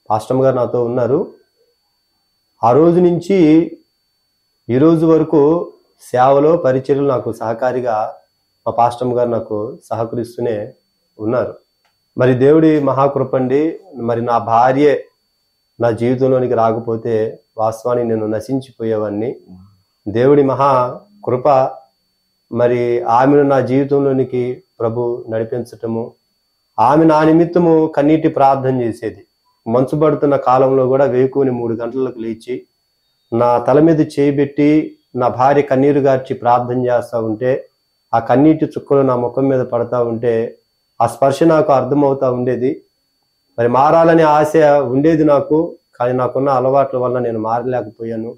పాస్టమ్ గారు నాతో ఉన్నారు ఆ రోజు నుంచి ఈ రోజు వరకు సేవలో పరిచర్యలు నాకు సహకారిగా మా పాస్టమ్ గారు నాకు సహకరిస్తూనే ఉన్నారు మరి దేవుడి మహాకృపండి మరి నా భార్యే నా జీవితంలోనికి రాకపోతే వాస్తవానికి నేను నశించిపోయేవాడిని దేవుడి మహా కృప మరి ఆమెను నా జీవితంలోనికి ప్రభు నడిపించటము ఆమె నా నిమిత్తము కన్నీటి ప్రార్థన చేసేది మంచు పడుతున్న కాలంలో కూడా వేకుని మూడు గంటలకు లేచి నా తల మీద చేయబెట్టి నా భార్య కన్నీరు గార్చి ప్రార్థన చేస్తూ ఉంటే ఆ కన్నీటి చుక్కలు నా ముఖం మీద పడతా ఉంటే ఆ స్పర్శ నాకు అర్థమవుతా ఉండేది మరి మారాలనే ఆశ ఉండేది నాకు కానీ నాకున్న అలవాట్ల వల్ల నేను మారలేకపోయాను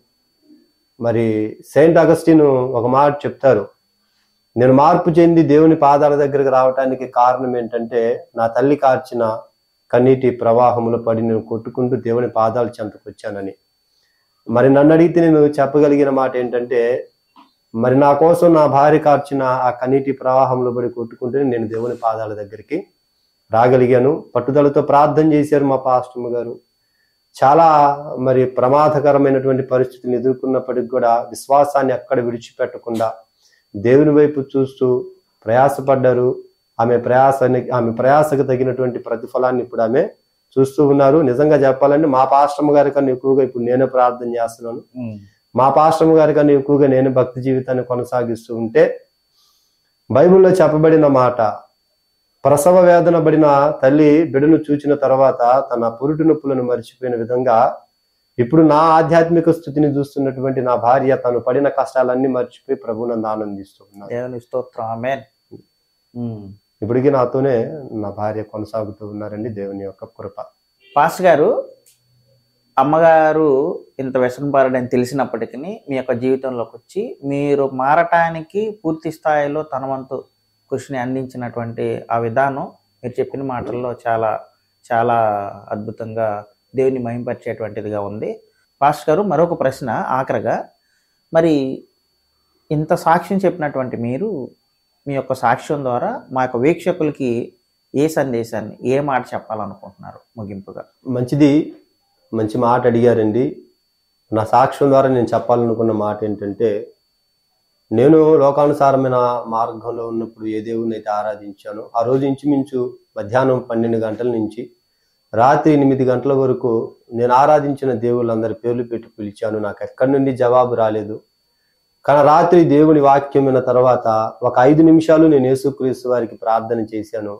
మరి సెయింట్ అగస్టిన్ ఒక మాట చెప్తారు నేను మార్పు చెంది దేవుని పాదాల దగ్గరకు రావటానికి కారణం ఏంటంటే నా తల్లి కార్చిన కన్నీటి ప్రవాహంలో పడి నేను కొట్టుకుంటూ దేవుని పాదాలు చెంతకొచ్చానని మరి నన్ను అడిగితే నేను చెప్పగలిగిన మాట ఏంటంటే మరి నా కోసం నా భార్య కార్చిన ఆ కన్నీటి ప్రవాహంలో పడి కొట్టుకుంటే నేను దేవుని పాదాల దగ్గరికి రాగలిగాను పట్టుదలతో ప్రార్థన చేశారు మా పాస్టమ్ గారు చాలా మరి ప్రమాదకరమైనటువంటి పరిస్థితిని ఎదుర్కొన్నప్పటికి కూడా విశ్వాసాన్ని అక్కడ విడిచిపెట్టకుండా దేవుని వైపు చూస్తూ ప్రయాసపడ్డారు ఆమె ప్రయాసానికి ఆమె ప్రయాసకు తగినటువంటి ప్రతిఫలాన్ని ఇప్పుడు ఆమె చూస్తూ ఉన్నారు నిజంగా చెప్పాలంటే మా పాశ్రమ గారి కన్నా ఎక్కువగా ఇప్పుడు నేనే ప్రార్థన చేస్తున్నాను మా పాశ్రమ గారి కన్నా ఎక్కువగా నేను భక్తి జీవితాన్ని కొనసాగిస్తూ ఉంటే బైబిల్లో చెప్పబడిన మాట ప్రసవ వేదన పడిన తల్లి బిడ్డను చూచిన తర్వాత తన పురుటి నొప్పులను మర్చిపోయిన విధంగా ఇప్పుడు నా ఆధ్యాత్మిక స్థితిని చూస్తున్నటువంటి నా భార్య తను పడిన కష్టాలన్నీ మర్చిపోయి ప్రభునందు ఆనందిస్తూ ఉన్నారు దేవుని స్తోత్రం ఆమెన్ ఇప్పటికీ నాతోనే నా భార్య కొనసాగుతూ ఉన్నారండి దేవుని యొక్క కృప పాస్టర్ గారు అమ్మగారు ఇంత వ్యసనపరుడని తెలిసినప్పటికీ మీ యొక్క జీవితంలోకి వచ్చి మీరు మారటానికి పూర్తి స్థాయిలో తన వంతు కృషిని అందించినటువంటి ఆ విధానం మీరు చెప్పిన మాటల్లో చాలా చాలా అద్భుతంగా దేవుని మహింపరిచేటువంటిదిగా ఉంది పాస్టర్ గారు మరొక ప్రశ్న ఆఖరగా మరి ఇంత సాక్ష్యం చెప్పినటువంటి మీరు మీ యొక్క సాక్ష్యం ద్వారా మా యొక్క వీక్షకులకి ఏ సందేశాన్ని ఏ మాట చెప్పాలనుకుంటున్నారు ముగింపుగా మంచిది మంచి మాట అడిగారండి నా సాక్ష్యం ద్వారా నేను చెప్పాలనుకున్న మాట ఏంటంటే నేను లోకానుసారమైన మార్గంలో ఉన్నప్పుడు ఏ దేవుని అయితే ఆరాధించానో ఆ రోజు ఇంచుమించు మధ్యాహ్నం పన్నెండు గంటల నుంచి రాత్రి ఎనిమిది గంటల వరకు నేను ఆరాధించిన దేవుళ్ళందరి పేర్లు పెట్టి పిలిచాను నాకు ఎక్కడి నుండి జవాబు రాలేదు కానీ రాత్రి దేవుని వాక్యం విన్న తర్వాత ఒక ఐదు నిమిషాలు నేను యేసుక్రీస్తు వారికి ప్రార్థన చేశాను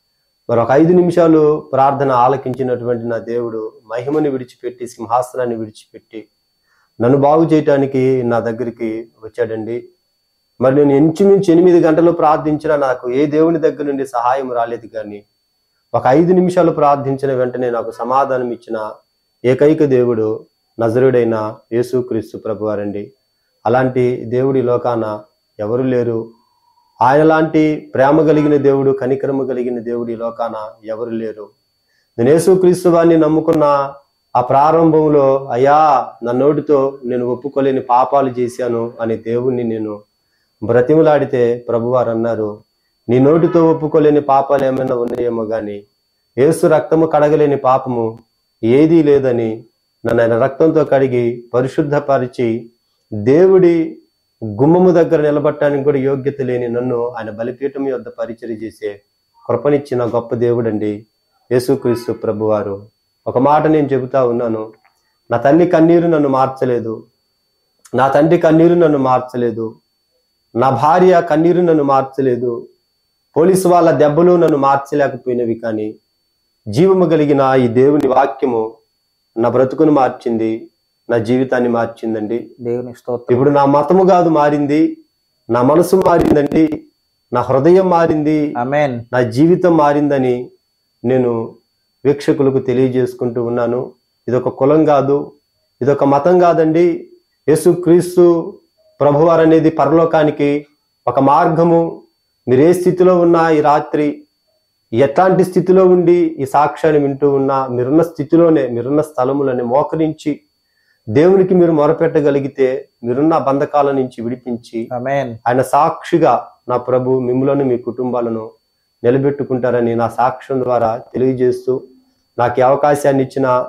మరి ఒక ఐదు నిమిషాలు ప్రార్థన ఆలకించినటువంటి నా దేవుడు మహిమని విడిచిపెట్టి సింహాసనాన్ని విడిచిపెట్టి నన్ను బాగు చేయటానికి నా దగ్గరికి వచ్చాడండి మరి నేను ఇంచుమించు ఎనిమిది గంటలు ప్రార్థించినా నాకు ఏ దేవుని దగ్గర నుండి సహాయం రాలేదు కానీ ఒక ఐదు నిమిషాలు ప్రార్థించిన వెంటనే నాకు సమాధానం ఇచ్చిన ఏకైక దేవుడు నజరుడైన యేసుక్రీస్తు ప్రభువారండి అలాంటి దేవుడి లోకాన ఎవరు లేరు ఆయన లాంటి ప్రేమ కలిగిన దేవుడు కనికరము కలిగిన దేవుడి లోకాన ఎవరు లేరు నేను యేసుక్రీస్తు వారిని నమ్ముకున్న ఆ ప్రారంభంలో అయ్యా నా నోటితో నేను ఒప్పుకోలేని పాపాలు చేశాను అని దేవుణ్ణి నేను బ్రతిమలాడితే ప్రభువారు అన్నారు నీ నోటితో ఒప్పుకోలేని పాపాలు ఏమైనా ఉన్నాయేమో గాని యేసు రక్తము కడగలేని పాపము ఏదీ లేదని నన్ను ఆయన రక్తంతో కడిగి పరిశుద్ధపరిచి దేవుడి గుమ్మము దగ్గర నిలబట్టడానికి కూడా యోగ్యత లేని నన్ను ఆయన బలిపీఠం యొద్ద పరిచయం చేసే కృపనిచ్చిన గొప్ప దేవుడండి యేసుక్రీస్తు ప్రభువారు ఒక మాట నేను చెబుతా ఉన్నాను నా తల్లి కన్నీరు నన్ను మార్చలేదు నా తండ్రి కన్నీరు నన్ను మార్చలేదు నా భార్య కన్నీరు నన్ను మార్చలేదు పోలీసు వాళ్ళ దెబ్బలు నన్ను మార్చలేకపోయినవి కానీ జీవము కలిగిన ఈ దేవుని వాక్యము నా బ్రతుకును మార్చింది నా జీవితాన్ని మార్చిందండి దేవుని స్తోత్రం ఇప్పుడు నా మతము కాదు మారింది నా మనసు మారిందండి నా హృదయం మారింది అమెన్ నా జీవితం మారిందని నేను వీక్షకులకు తెలియజేసుకుంటూ ఉన్నాను ఇదొక కులం కాదు ఇదొక మతం కాదండి యేసుక్రీస్తు ప్రభువారు అనేది పరలోకానికి ఒక మార్గము మీరు ఏ స్థితిలో ఉన్నా ఈ రాత్రి ఎట్లాంటి స్థితిలో ఉండి ఈ సాక్ష్యాన్ని వింటూ ఉన్నా మీరున్న స్థితిలోనే మీరున్న స్థలములని మోకరించి దేవునికి మీరు మొరపెట్టగలిగితే మీరున్న బంధకాల నుంచి విడిపించి అమెన్ ఆయన సాక్షిగా నా ప్రభు మిమ్మలను మీ కుటుంబాలను నిలబెట్టుకుంటారని నా సాక్ష్యం ద్వారా తెలియజేస్తూ నాకు ఈ అవకాశాన్ని ఇచ్చిన